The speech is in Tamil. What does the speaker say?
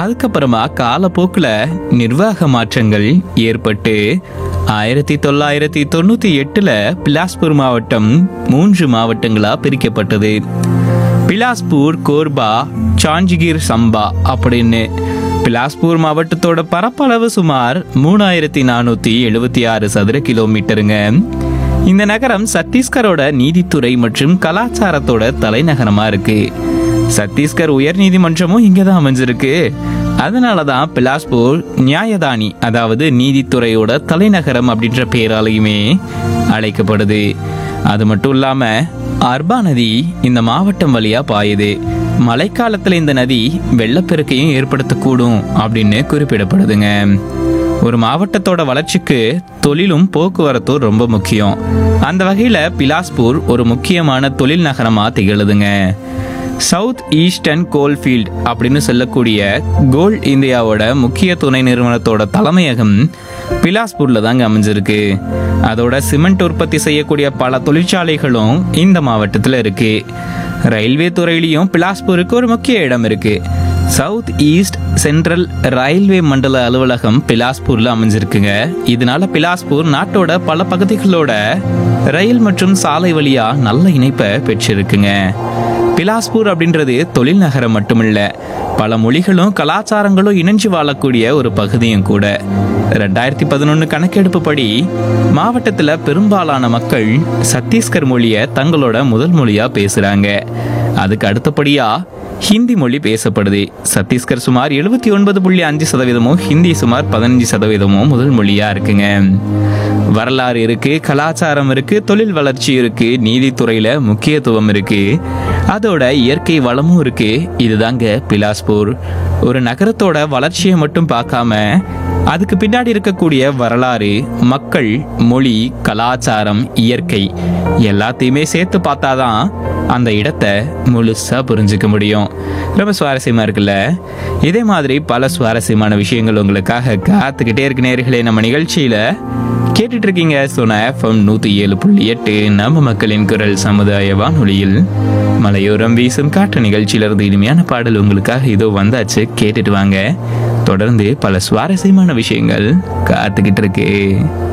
அதுக்கப்புறமா காலப்போக்கில் நிர்வாக மாற்றங்கள் ஏற்பட்டு ஆயிரத்தி தொள்ளாயிரத்தி தொண்ணூற்றி எட்டில் பிலாஸ்பூர் மாவட்டம் மூன்று மாவட்டங்களாக பிரிக்கப்பட்டது பிலாஸ்பூர் கோர்பா சாஞ்சிகிர் சம்பா அப்படின்னு பிலாஸ்பூர் மாவட்டத்தோட பரப்பளவு சுமார் மூணாயிரத்தி நானூற்றி எழுபத்தி ஆறு சதுர கிலோமீட்டருங்க இந்த நகரம் சத்தீஸ்கரோட நீதித்துறை மற்றும் கலாச்சாரத்தோட தலைநகரமா இருக்கு சத்தீஸ்கர் உயர் நீதிமன்றமும் இங்கே தான் அமைஞ்சிருக்கு அதனால தான் பிலாஸ்பூர் நியாயதானி அதாவது நீதித்துறையோட தலைநகரம் அப்படின்ற பேராலையுமே அழைக்கப்படுது அது மட்டும் இல்லாம அர்பா நதி இந்த மாவட்டம் வழியா பாயுது மழைக்காலத்துல இந்த நதி வெள்ளப்பெருக்கையும் ஏற்படுத்தக்கூடும் அப்படின்னு குறிப்பிடப்படுதுங்க ஒரு மாவட்டத்தோட வளர்ச்சிக்கு தொழிலும் போக்குவரத்தும் ரொம்ப முக்கியம் அந்த வகையில பிலாஸ்பூர் ஒரு முக்கியமான தொழில் நகரமா திகழுதுங்க சவுத் ஈஸ்டர்ன் கோல்ஃபீல்ட் அப்படின்னு சொல்லக்கூடிய கோல் இந்தியாவோட முக்கிய துணை நிறுவனத்தோட தலைமையகம் பிலாஸ்பூர்ல தாங்க அமைஞ்சிருக்கு அதோட சிமெண்ட் உற்பத்தி செய்யக்கூடிய பல தொழிற்சாலைகளும் இந்த மாவட்டத்தில் இருக்கு ரயில்வே துறையிலையும் பிலாஸ்பூருக்கு ஒரு முக்கிய இடம் இருக்கு சவுத் ஈஸ்ட் சென்ட்ரல் ரயில்வே மண்டல அலுவலகம் பிலாஸ்பூர்ல அமைஞ்சிருக்குங்க இதனால பிலாஸ்பூர் நாட்டோட பல பகுதிகளோட ரயில் மற்றும் சாலை வழியா நல்ல இணைப்பை பெற்றிருக்குங்க பிலாஸ்பூர் அப்படின்றது தொழில் நகரம் மட்டுமில்ல பல மொழிகளும் கலாச்சாரங்களும் இணைஞ்சு வாழக்கூடிய ஒரு பகுதியும் கூட ரெண்டாயிரத்தி பதினொன்று கணக்கெடுப்பு படி மாவட்டத்தில் பெரும்பாலான மக்கள் சத்தீஸ்கர் மொழியை தங்களோட முதல் மொழியாக பேசுகிறாங்க அதுக்கு அடுத்தபடியா ஹிந்தி மொழி பேசப்படுது சத்தீஸ்கர் சுமார் எழுபத்தி ஒன்பது புள்ளி அஞ்சு சதவீதமும் ஹிந்தி சுமார் பதினஞ்சு சதவீதமும் முதல் மொழியா இருக்குங்க வரலாறு இருக்கு கலாச்சாரம் இருக்கு தொழில் வளர்ச்சி இருக்கு நீதித்துறையில முக்கியத்துவம் இருக்கு அதோட இயற்கை வளமும் இருக்கு இதுதாங்க பிலாஸ்பூர் ஒரு நகரத்தோட வளர்ச்சியை மட்டும் பார்க்காம அதுக்கு பின்னாடி இருக்கக்கூடிய வரலாறு மக்கள் மொழி கலாச்சாரம் இயற்கை எல்லாத்தையுமே சேர்த்து பார்த்தாதான் அந்த இடத்தை முழுசா புரிஞ்சுக்க முடியும் ரொம்ப சுவாரஸ்யமா இருக்குல்ல இதே மாதிரி பல சுவாரஸ்யமான விஷயங்கள் உங்களுக்காக காத்துக்கிட்டே இருக்கு நேர்களே நம்ம நிகழ்ச்சியில கேட்டுட்டு இருக்கீங்க சொன்ன எஃப்எம் நூத்தி ஏழு புள்ளி எட்டு நம்ம மக்களின் குரல் சமுதாய வானொலியில் மலையோரம் வீசும் காற்று நிகழ்ச்சியிலிருந்து இனிமையான பாடல் உங்களுக்காக இதோ வந்தாச்சு கேட்டுட்டு வாங்க தொடர்ந்து பல சுவாரஸ்யமான விஷயங்கள் காத்துக்கிட்டு இருக்கு